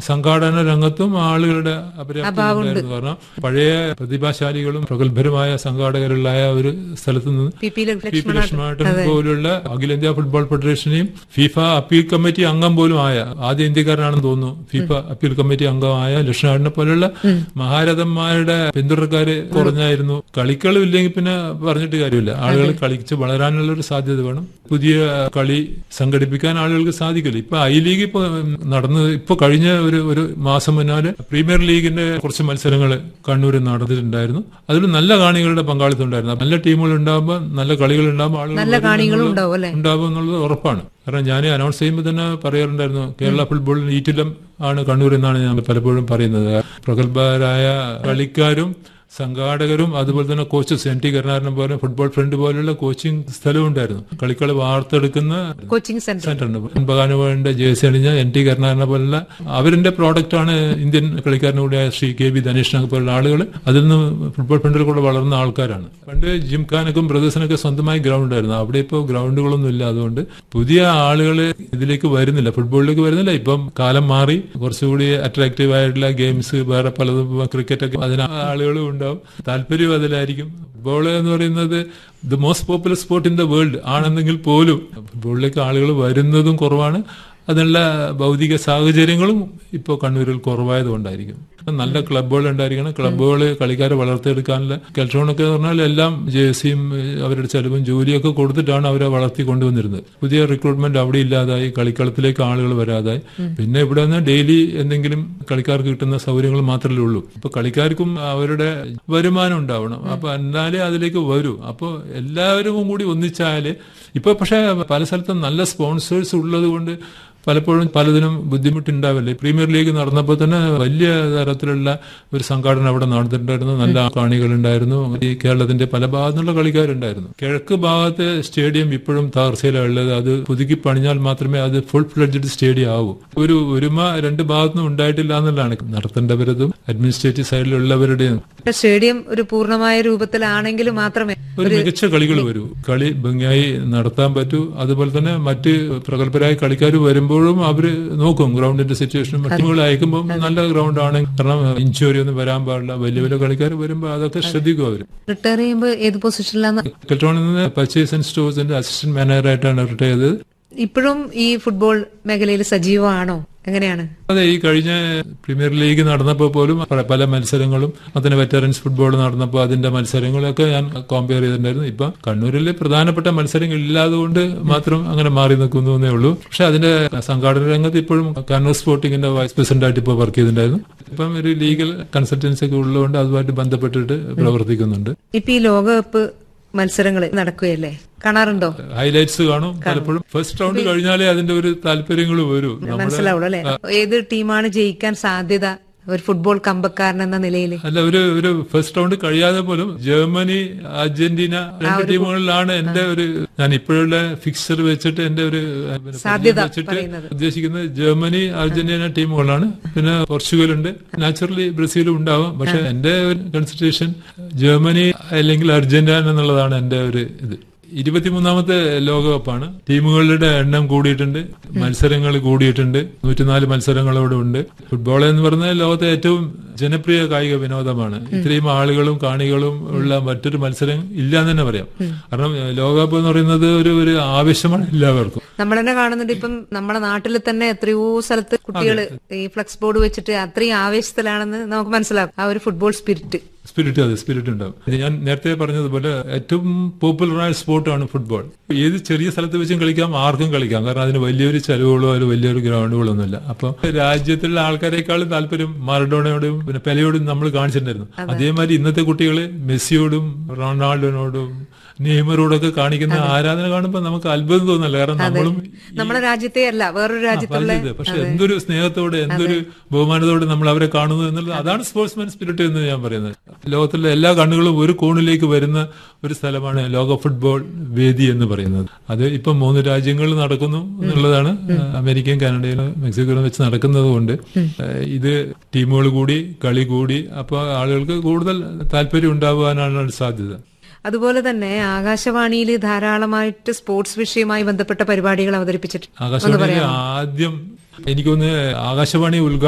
സംഘാടന രംഗത്തും ആളുകളുടെ അപര്യാപ്തത ഉണ്ടായിരുന്നു കാരണം പഴയ പ്രതിഭാശാലികളും പ്രഗത്ഭരുമായ സംഘാടകരുള്ളായ ഒരു സ്ഥലത്ത് നിന്ന് പി പി പി പി ലക്ഷ്മണാട്ടൻ പോലുള്ള അഖിലേന്ത്യാ ഫുട്ബോൾ ഫെഡറേഷനെയും ഫിഫ അപ്പീൽ കമ്മിറ്റി അംഗം പോലും ആയ ആദ്യ ഇന്ത്യക്കാരനാണെന്ന് തോന്നുന്നു ഫിഫ അപ്പീൽ കമ്മിറ്റി അംഗമായ ലക്ഷ്മണാട്ടനെ പോലുള്ള മഹാരഥന്മാരുടെ പിന്തുണക്കാര് കുറഞ്ഞായിരുന്നു കളിക്കളും ഇല്ലെങ്കിൽ പിന്നെ പറഞ്ഞിട്ട് കാര്യമില്ല ആളുകൾ കളിച്ച് വളരാനുള്ള ഒരു സാധ്യത വേണം പുതിയ കളി സംഘടിപ്പിക്കാൻ ആളുകൾക്ക് സാധിക്കില്ല ഇപ്പൊ ഐ ലീഗ് ഇപ്പൊ നടന്ന് ഇപ്പൊ കഴിഞ്ഞ ഒരു ഒരു മാസം മുന്നാല് പ്രീമിയർ ലീഗിന്റെ കുറച്ച് മത്സരങ്ങൾ കണ്ണൂരിൽ നടന്നിട്ടുണ്ടായിരുന്നു അതിൽ നല്ല കാണികളുടെ പങ്കാളിത്തം ഉണ്ടായിരുന്നു നല്ല ടീമുകൾ ഉണ്ടാകുമ്പോൾ നല്ല കളികൾ ഉണ്ടാകുമ്പോൾ ആളുകൾ നല്ല വരും കാണികളും എന്നുള്ളത് ഉണ്ടാവും അല്ലെ ഉണ്ടാവും എന്നുള്ളത് ഉറപ്പാണ് കാരണം ഞാൻ അനൗൺസ് ചെയ്യുമ്പോൾ തന്നെ പറയാറുണ്ടായിരുന്നു കേരള ഫുട്ബോളിൽ ഈറ്റിലം ആണ് കണ്ണൂർ എന്നാണ് ഞാൻ പലപ്പോഴും പറയുന്നത് പ്രഗത്ഭരായ കളിക്കാരും സംഘാടകരും അതുപോലെ തന്നെ കോച്ചസ് എൻ ടി കരുണാകരനെ പോലെ ഫുട്ബോൾ ഫ്രണ്ട് പോലുള്ള കോച്ചിങ് സ്ഥലവും ഉണ്ടായിരുന്നു കളിക്കളി വാർത്തെടുക്കുന്ന കോച്ചിങ് സെന്റർ സെന്റർ ഉണ്ട് ബഗാനുവേണ്ട ജേഴ്സി അണിഞ്ഞ എൻ ടി കരുണാകരനെ പോലുള്ള അവരിന്റെ പ്രോഡക്റ്റ് ആണ് ഇന്ത്യൻ കളിക്കാരനും കൂടിയായ ശ്രീ കെ ബി ധനേഷിനൊക്കെ പോലുള്ള ആളുകൾ അതിൽ നിന്ന് ഫുട്ബോൾ ഫണ്ടിൽ കൂടെ വളർന്ന ആൾക്കാരാണ് പണ്ട് ജിംഖാനൊക്കെ ബ്രദേഴ്സിനൊക്കെ സ്വന്തമായി ഗ്രൗണ്ട് ആയിരുന്നു അവിടെ ഇപ്പോൾ ഗ്രൗണ്ടുകളൊന്നും ഇല്ല അതുകൊണ്ട് പുതിയ ആളുകൾ ഇതിലേക്ക് വരുന്നില്ല ഫുട്ബോളിലേക്ക് വരുന്നില്ല ഇപ്പം കാലം മാറി കുറച്ചുകൂടി അട്രാക്റ്റീവ് ആയിട്ടുള്ള ഗെയിംസ് വേറെ പലതും ക്രിക്കറ്റ് ഒക്കെ അതിന് ആളുകളും ഉണ്ടാവും താല്പര്യവും അതിലായിരിക്കും ഫുട്ബോൾ എന്ന് പറയുന്നത് the most popular sport in the world ആണെന്നെങ്കിൽ പോലും ഫുട്ബോളിലേക്ക് ആളുകൾ വരുന്നതും കുറവാണ് അതിനുള്ള ഭൗതിക സാഹചര്യങ്ങളും ഇപ്പോൾ കണ്ണൂരിൽ കുറവായതുകൊണ്ടായിരിക്കും നല്ല ക്ലബ്ബുകൾ ഉണ്ടായിരിക്കണം ക്ലബ്ബുകൾ കളിക്കാരെ വളർത്തിയെടുക്കാനുള്ള കെൽട്രോണൊക്കെ എന്ന് പറഞ്ഞാൽ എല്ലാം ജേഴ്സിയും അവരുടെ ചെലവും ജോലിയൊക്കെ കൊടുത്തിട്ടാണ് അവരെ വളർത്തി കൊണ്ടുവന്നിരുന്നത് പുതിയ റിക്രൂട്ട്മെന്റ് അവിടെ ഇല്ലാതായി കളിക്കളത്തിലേക്ക് ആളുകൾ വരാതായി പിന്നെ ഇവിടെ നിന്ന് ഡെയിലി എന്തെങ്കിലും കളിക്കാർക്ക് കിട്ടുന്ന സൗകര്യങ്ങൾ മാത്രമേ ഉള്ളൂ ഇപ്പൊ കളിക്കാർക്കും അവരുടെ വരുമാനം ഉണ്ടാവണം അപ്പൊ എന്നാലേ അതിലേക്ക് വരൂ അപ്പോൾ എല്ലാവരും കൂടി ഒന്നിച്ചാല് ഇപ്പൊ പക്ഷേ പല സ്ഥലത്തും നല്ല സ്പോൺസേഴ്സ് ഉള്ളത് കൊണ്ട് പലപ്പോഴും പലതിനും ബുദ്ധിമുട്ടുണ്ടാവില്ലേ പ്രീമിയർ ലീഗ് നടന്നപ്പോൾ തന്നെ വലിയ തരത്തിലുള്ള ഒരു സംഘാടനം അവിടെ നടന്നിട്ടുണ്ടായിരുന്നു നല്ല കാണികളുണ്ടായിരുന്നു ഈ കേരളത്തിന്റെ പല ഭാഗത്തുനിന്നുള്ള കളിക്കാരുണ്ടായിരുന്നു കിഴക്ക് ഭാഗത്തെ സ്റ്റേഡിയം ഇപ്പോഴും തകർച്ചയിലാണ് ഉള്ളത് അത് പുതുക്കി പണിഞ്ഞാൽ മാത്രമേ അത് ഫുൾ ഫ്ലഡ്ജഡ് സ്റ്റേഡിയം ആവൂ ഒരു ഒരുമ രണ്ട് ഭാഗത്തുനിന്നും ഉണ്ടായിട്ടില്ല എന്നുള്ളതാണ് നടത്തേണ്ടവരതും അഡ്മിനിസ്ട്രേറ്റീവ് സൈഡിലുള്ളവരുടെയും സ്റ്റേഡിയം ഒരു പൂർണ്ണമായ രൂപത്തിലാണെങ്കിൽ മാത്രമേ ഒരു മികച്ച കളികൾ വരൂ കളി ഭംഗിയായി നടത്താൻ പറ്റൂ അതുപോലെ തന്നെ മറ്റ് പ്രഗത്ഭരായ കളിക്കാർ വരുമ്പോഴും അവര് നോക്കും ഗ്രൗണ്ടിന്റെ സിറ്റുവേഷനും ടീമുകൾ അയക്കുമ്പോൾ നല്ല ഗ്രൗണ്ട് ആണ് കാരണം ഇഞ്ചുറി ഒന്നും വരാൻ പാടില്ല വലിയ വലിയ കളിക്കാർ വരുമ്പോൾ അതൊക്കെ ശ്രദ്ധിക്കും അവര് റിട്ടയർ ചെയ്യുമ്പോൾ ഏത് പൊസിഷനിലാണ് കെൽട്രോണിൽ നിന്ന് പർച്ചേസ് ആൻഡ് സ്റ്റോഴ്സിന്റെ അസിസ്റ്റന്റ് മാനേജറായിട്ടാണ് റിട്ടയർ ചെയ്തത് ഇപ്പോഴും ഈ ഫുട്ബോൾ മേഖലയിൽ സജീവമാണോ എങ്ങനെയാണ് അതെ ഈ കഴിഞ്ഞ പ്രീമിയർ ലീഗ് നടന്നപ്പോൾ പോലും പല- പല മത്സരങ്ങളും അതിന് വെറ്ററൻസ് ഫുട്ബോൾ നടന്നപ്പോൾ അതിന്റെ മത്സരങ്ങളൊക്കെ ഞാൻ കമ്പയർ ചെയ്തിട്ടുണ്ടായിരുന്നു ഇപ്പൊ കണ്ണൂരിൽ പ്രധാനപ്പെട്ട മത്സരങ്ങൾ ഇല്ലാതുകൊണ്ട് മാത്രം അങ്ങനെ മാറി നിൽക്കുന്നു എന്നേ ഉള്ളൂ പക്ഷെ അതിന്റെ സംഘാടന രംഗത്ത് ഇപ്പോഴും കണ്ണൂർ സ്പോർട്ടിങ്ങിന്റെ വൈസ് പ്രസിഡന്റ് ആയിട്ട് ഇപ്പോൾ വർക്ക് ചെയ്തിട്ടുണ്ടായിരുന്നു ഇപ്പം ഒരു ലീഗൽ കൺസൾട്ടൻസി ഒക്കെ ഉള്ളതുകൊണ്ട് അതുമായിട്ട് ബന്ധപ്പെട്ടിട്ട് പ്രവർത്തിക്കുന്നുണ്ട് ഇപ്പൊ ഈ ലോകകപ്പ് മത്സരങ്ങൾ നടക്കുകയല്ലേ കാണാറുണ്ടോ ഹൈലൈറ്റ്സ് കാണും പലപ്പോഴും ഫസ്റ്റ് റൗണ്ട് കഴിഞ്ഞാലേ അതിന്റെ ഒരു താല്പര്യങ്ങൾ വരൂ നമ്മുടെ മനസ്സിലാവുള്ളൂ അല്ലെ ഏത് ടീമാണ് ജയിക്കാൻ സാധ്യത ഒരു ഫുട്ബോൾ കമ്പക്കാരൻ എന്ന നിലയിൽ അല്ല ഒരു ഒരു ഫസ്റ്റ് റൗണ്ട് കഴിയാതെ പോലും ജർമ്മനി അർജന്റീന രണ്ട് ടീമുകളിലാണ് എന്റെ ഒരു ഞാൻ ഇപ്പോഴുള്ള ഫിക്സർ വെച്ചിട്ട് എന്റെ ഒരു പിന്നെ സാധ്യത പരിചയം വെച്ചിട്ട് പറയുന്നത്. ഉദ്ദേശിക്കുന്നത് ജർമ്മനി അർജന്റീന ടീമുകളാണ് പിന്നെ പോർച്ചുഗൽ ഉണ്ട് നാച്ചുറലി ബ്രസീലും ഉണ്ടാവാം പക്ഷെ എന്റെ കൺസിഡറേഷൻ ജർമ്മനി അല്ലെങ്കിൽ അർജന്റീന എന്നുള്ളതാണ് എന്റെ ഒരു ഇത് ഇരുപത്തിമൂന്നാമത്തെ ലോകകപ്പാണ് ടീമുകളുടെ എണ്ണം കൂടിയിട്ടുണ്ട് മത്സരങ്ങൾ കൂടിയിട്ടുണ്ട് നൂറ്റിനാല് മത്സരങ്ങളോടെ ഉണ്ട് ഫുട്ബോൾ എന്ന് പറഞ്ഞാൽ ലോകത്തെ ഏറ്റവും ജനപ്രിയ കായിക വിനോദമാണ് ഇത്രയും ആളുകളും കാണികളും ഉള്ള മറ്റൊരു മത്സരം ഇല്ല എന്ന് തന്നെ പറയാം കാരണം ഏഹ്, ലോകകപ്പ് എന്ന് പറയുന്നത് ഒരു ഒരു ആവശ്യമാണ് എല്ലാവർക്കും നമ്മൾ തന്നെ കാണുന്നുണ്ട് ഇപ്പം നമ്മുടെ നാട്ടിൽ തന്നെ എത്രയോ സ്ഥലത്ത് കുട്ടികൾ ഈ ഫ്ലക്സ് ബോർഡ് വെച്ചിട്ട് അത്രയും ആവേശത്തിലാണെന്ന് നമുക്ക് മനസ്സിലാക്കും ആ ഒരു ഫുട്ബോൾ സ്പിരിറ്റ് സ്പിരിറ്റ് അതെ സ്പിരിറ്റ് ഉണ്ടാവും ഇത് ഞാൻ നേരത്തെ പറഞ്ഞതുപോലെ ഏറ്റവും പോപ്പുലറായ സ്പോർട്ടാണ് ഫുട്ബോൾ ഏത് ചെറിയ സ്ഥലത്ത് വെച്ചും കളിക്കാം ആർക്കും കളിക്കാം കാരണം അതിന് വലിയൊരു ചെലവുകളോ അതിന് വലിയൊരു ഗ്രൗണ്ടുകളോ ഒന്നുമില്ല അപ്പൊ രാജ്യത്തുള്ള ആൾക്കാരെക്കാളും താല്പര്യം മാറഡോണയോടും പിന്നെ പെലയോടും നമ്മൾ കാണിച്ചിട്ടുണ്ടായിരുന്നു അതേമാതിരി ഇന്നത്തെ കുട്ടികൾ മെസ്സിയോടും റൊണാൾഡോനോടും നെയ്മറോടൊക്കെ കാണിക്കുന്ന ആരാധന കാണുമ്പോൾ നമുക്ക് അത്ഭുതം തോന്നല്ല കാരണം നമ്മളും നമ്മുടെ രാജ്യത്തെ അല്ല വേറൊരു രാജ്യത്തുള്ള പലത് പക്ഷെ എന്തൊരു സ്നേഹത്തോടെ എന്തൊരു ബഹുമാനത്തോടെ നമ്മൾ അവരെ കാണുന്നു എന്നുള്ളത് അതാണ് സ്പോർട്സ്മാൻ സ്പിരിറ്റ് എന്ന് ഞാൻ പറയുന്നത് ലോകത്തിലെ എല്ലാ കണ്ണുകളും ഒരു കോണിലേക്ക് വരുന്ന ഒരു സ്ഥലമാണ് ലോക ഫുട്ബോൾ വേദി എന്ന് പറയുന്നത് അത് ഇപ്പം മൂന്ന് രാജ്യങ്ങളിൽ നടക്കുന്നു എന്നുള്ളതാണ് അമേരിക്കയും കാനഡയിലും മെക്സിക്കോയിലും വെച്ച് നടക്കുന്നത് കൊണ്ട് ഇത് ടീമുകൾ കൂടി കളി കൂടി അപ്പോൾ ആളുകൾക്ക് കൂടുതൽ താല്പര്യം ഉണ്ടാവാനാണ് സാധ്യത അതുപോലെ തന്നെ ആകാശവാണിയിൽ ധാരാളമായിട്ട് സ്പോർട്സ് വിഷയവുമായി ബന്ധപ്പെട്ട പരിപാടികൾ അവതരിപ്പിച്ചിട്ടുണ്ട് ആകാശവാണിയിൽ ആദ്യം എനിക്കൊന്ന് ആകാശവാണി ഉദ്ഘാടനം